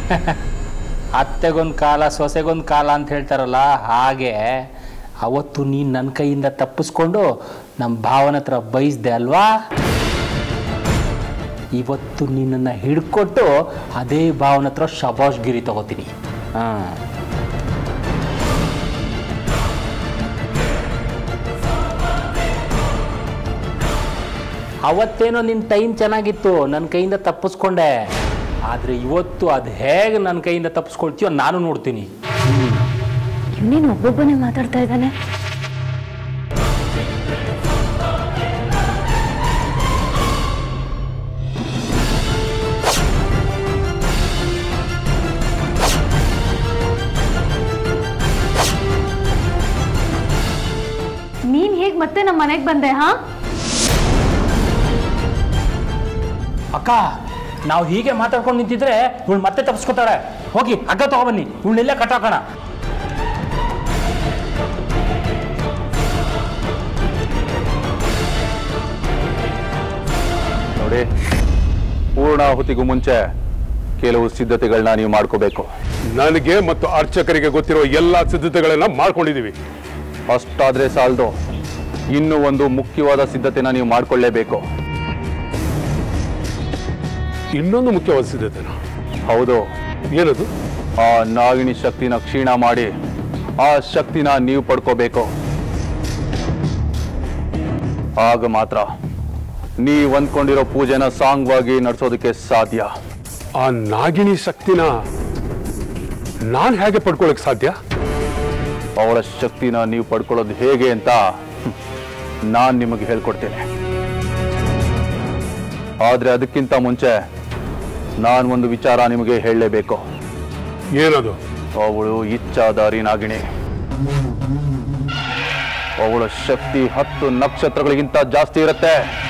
ಅತ್ತೆಗೊಂದು ಕಾಲ ಸೊಸೆಗೊಂದು ಕಾಲ ಅಂತ ಹೇಳ್ತಾರಲ್ಲ ಹಾಗೆ ಅವತ್ತು ನೀನು ನನ್ನ ಕೈಯಿಂದ ತಪ್ಪಿಸ್ಕೊಂಡು ನಮ್ಮ ಭಾವನ ಹತ್ರ ಬೈಸ್ದೆ ಅಲ್ವಾ ಇವತ್ತು ನಿನ್ನನ್ನು ಹಿಡ್ಕೊಟ್ಟು ಅದೇ ಭಾವನ ಹತ್ರ ಶಬಾಷ್ಗಿರಿ ತಗೋತೀನಿ ಹಾಂ ಅವತ್ತೇನೋ ನಿನ್ನ ಟೈಮ್ ಚೆನ್ನಾಗಿತ್ತು ನನ್ನ ಕೈಯಿಂದ ತಪ್ಪಿಸ್ಕೊಂಡೆ ಆದರೆ ಇವತ್ತು ಅದು ಹೇಗೆ ನನ್ನ ಕೈಯಿಂದ ತಪ್ಪಿಸ್ಕೊಳ್ತೀಯೋ ನಾನು ನೋಡ್ತೀನಿ ಇವನೇನು ಒಬ್ಬೊಬ್ಬನೇ ಮಾತಾಡ್ತಾ ಇದ್ದಾನೆ ನೀನ್ ಹೇಗ್ ಮತ್ತೆ ನಮ್ಮ ಮನೆಗೆ ಬಂದೆ ಹಾ ಅಕ್ಕ ನಾವು ಹೀಗೆ ಮಾತಾಡ್ಕೊಂಡು ನಿಂತಿದ್ರೆ ಇವಳು ಮತ್ತೆ ತಪ್ಪಿಸ್ಕೊತಾಳೆ ಹೋಗಿ ಹಗ್ಗ ತಗೊಬನ್ನಿ ಇವಳನ್ನೆಲ್ಲ ಕಟ್ಟಾಕೋಣ ನೋಡಿ ಪೂರ್ಣಾಹುತಿಗೂ ಮುಂಚೆ ಕೆಲವು ಸಿದ್ಧತೆಗಳನ್ನ ನೀವು ಮಾಡ್ಕೋಬೇಕು ನನಗೆ ಮತ್ತು ಅರ್ಚಕರಿಗೆ ಗೊತ್ತಿರೋ ಎಲ್ಲಾ ಸಿದ್ಧತೆಗಳನ್ನ ಮಾಡ್ಕೊಂಡಿದೀವಿ ಅಷ್ಟಾದ್ರೆ ಸಾಲದು ಇನ್ನೂ ಒಂದು ಮುಖ್ಯವಾದ ಸಿದ್ಧತೆನ ನೀವು ಮಾಡ್ಕೊಳ್ಳೇಬೇಕು ಇನ್ನೊಂದು ಮುಖ್ಯವಾದ ಸಿದ್ಧತೆನ ಹೌದು ಏನದು ಆ ನಾಗಿಣಿ ಶಕ್ತಿನ ಕ್ಷೀಣ ಮಾಡಿ ಆ ಶಕ್ತಿನ ನೀವು ಪಡ್ಕೋಬೇಕು ಆಗ ಮಾತ್ರ ನೀವು ಅಂದ್ಕೊಂಡಿರೋ ಪೂಜೆನ ಸಾಂಗವಾಗಿ ನಡೆಸೋದಕ್ಕೆ ಸಾಧ್ಯ ಆ ನಾಗಿಣಿ ಶಕ್ತಿನ ನಾನ್ ಹೇಗೆ ಪಡ್ಕೊಳಕ್ ಸಾಧ್ಯ ಅವಳ ಶಕ್ತಿನ ನೀವು ಪಡ್ಕೊಳ್ಳೋದು ಹೇಗೆ ಅಂತ ನಾನು ನಿಮಗೆ ಹೇಳ್ಕೊಡ್ತೇನೆ ಆದ್ರೆ ಅದಕ್ಕಿಂತ ಮುಂಚೆ ನಾನು ಒಂದು ವಿಚಾರ ನಿಮಗೆ ಹೇಳಲೇಬೇಕು ಏನದು ಅವಳು ಇಚ್ಛಾದಾರಿ ನಾಗಿಣಿ ಅವಳ ಶಕ್ತಿ ಹತ್ತು ನಕ್ಷತ್ರಗಳಿಗಿಂತ ಜಾಸ್ತಿ ಇರುತ್ತೆ